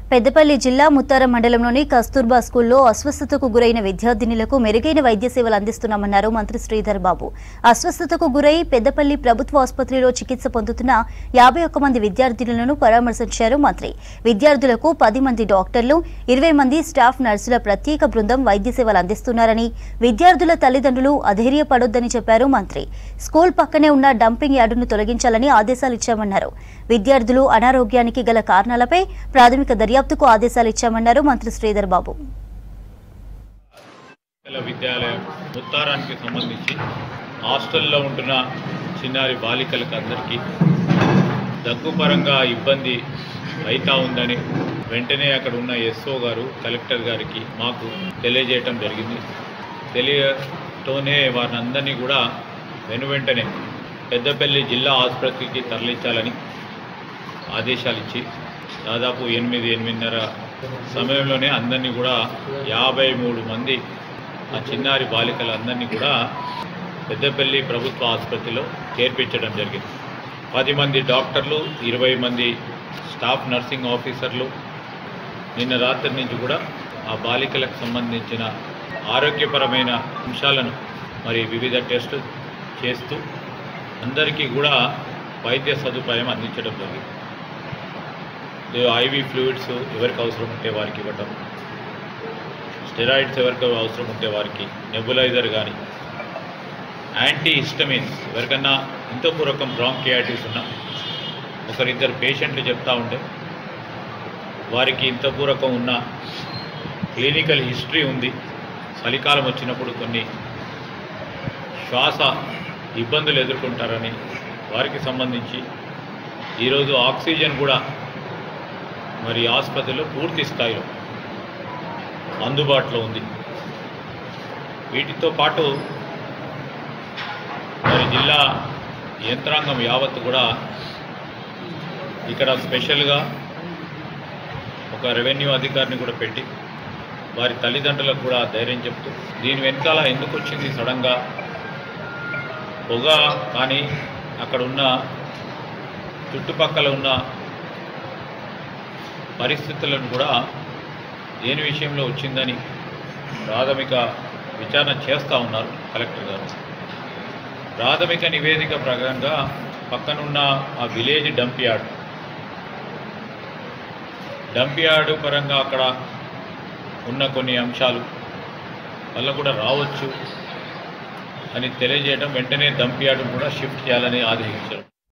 పెద్దపల్లి జిల్లా ముత్తారం మండలంలోని కస్తూర్బా స్కూల్లో అస్వస్థతకు గురైన విద్యార్థినులకు మెరుగైన వైద్య సేవలు అందిస్తున్నామన్నారు మంత్రి శ్రీధర్ బాబు అస్వస్థతకు గురై పెద్దపల్లి ప్రభుత్వ ఆసుపత్రిలో చికిత్స పొందుతున్న యాభై ఒక్క మంది విద్యార్థినులను పరామర్శించారు మంత్రి విద్యార్థులకు పది మంది డాక్టర్లు ఇరవై మంది స్టాఫ్ నర్సుల ప్రత్యేక బృందం వైద్య సేవలు అందిస్తున్నారని విద్యార్థుల తల్లిదండ్రులు అధైర్యపడొద్దని చెప్పారు మంత్రి స్కూల్ పక్కనే ఉన్న డంపింగ్ యార్డును తొలగించాలని ఆదేశాలు ఇచ్చామన్నారు విద్యార్థులు అనారోగ్యానికి గల కారణాలపై ప్రాథమిక దర్యాప్తుకు ఆదేశాలు ఇచ్చామన్నారు మంత్రి శ్రీధర్ బాబు బాలికల విద్యాలయం ఉత్తారానికి సంబంధించి హాస్టల్లో ఉంటున్న చిన్నారి బాలికలకు అందరికీ దగ్గు పరంగా ఇబ్బంది అయితా ఉందని వెంటనే అక్కడ ఉన్న ఎస్ఓ గారు కలెక్టర్ గారికి మాకు తెలియజేయటం జరిగింది తెలియటోనే వారిని అందరినీ కూడా వెను వెంటనే పెద్దపల్లి జిల్లా ఆసుపత్రికి తరలించాలని ఆదేశాలు ఇచ్చి దాదాపు ఎనిమిది ఎనిమిదిన్నర సమయంలోనే అందరినీ కూడా యాభై మూడు మంది ఆ చిన్నారి బాలికలందరినీ కూడా పెద్దపల్లి ప్రభుత్వ ఆసుపత్రిలో చేర్పించడం జరిగింది పది మంది డాక్టర్లు ఇరవై మంది స్టాఫ్ నర్సింగ్ ఆఫీసర్లు నిన్న రాత్రి నుంచి కూడా ఆ బాలికలకు సంబంధించిన ఆరోగ్యపరమైన అంశాలను మరి వివిధ టెస్టు చేస్తూ అందరికీ కూడా వైద్య సదుపాయం అందించడం జరిగింది ఐవి ఫ్లూయిడ్స్ ఎవరికి అవసరం ఉంటే వారికి ఇవ్వటం స్టెరాయిడ్స్ ఎవరికి అవసరం ఉంటే వారికి నెబులైజర్ కానీ యాంటీ హిస్టమిన్స్ ఎవరికన్నా ఇంతపూర్వకం బ్రాంకియాటిస్ ఉన్నా ఒకరిద్దరు పేషెంట్లు చెప్తా ఉంటే వారికి ఇంతపూర్వకం ఉన్న క్లినికల్ హిస్టరీ ఉంది చలికాలం వచ్చినప్పుడు కొన్ని శ్వాస ఇబ్బందులు ఎదుర్కొంటారని వారికి సంబంధించి ఈరోజు ఆక్సిజన్ కూడా మరి ఆసుపత్రిలో పూర్తి స్థాయిలో అందుబాటులో ఉంది వీటితో పాటు మరి జిల్లా యంత్రాంగం యావత్తు కూడా ఇక్కడ స్పెషల్గా ఒక రెవెన్యూ అధికారిని కూడా పెట్టి వారి తల్లిదండ్రులకు కూడా ధైర్యం చెప్తూ దీని వెనకాల ఎందుకు వచ్చింది సడన్గా పొగ కానీ అక్కడ ఉన్న చుట్టుపక్కల ఉన్న పరిస్థితులను కూడా దేని విషయంలో వచ్చిందని ప్రాథమిక విచారణ చేస్తూ ఉన్నారు కలెక్టర్ గారు ప్రాథమిక నివేదిక ప్రకారంగా పక్కనున్న ఆ village dump yard dump yard పరంగా అక్కడ ఉన్న కొన్ని అంశాలు వల్ల కూడా రావచ్చు అని తెలియజేయడం వెంటనే డంప్ యార్డ్ కూడా షిఫ్ట్ చేయాలని ఆదేశించారు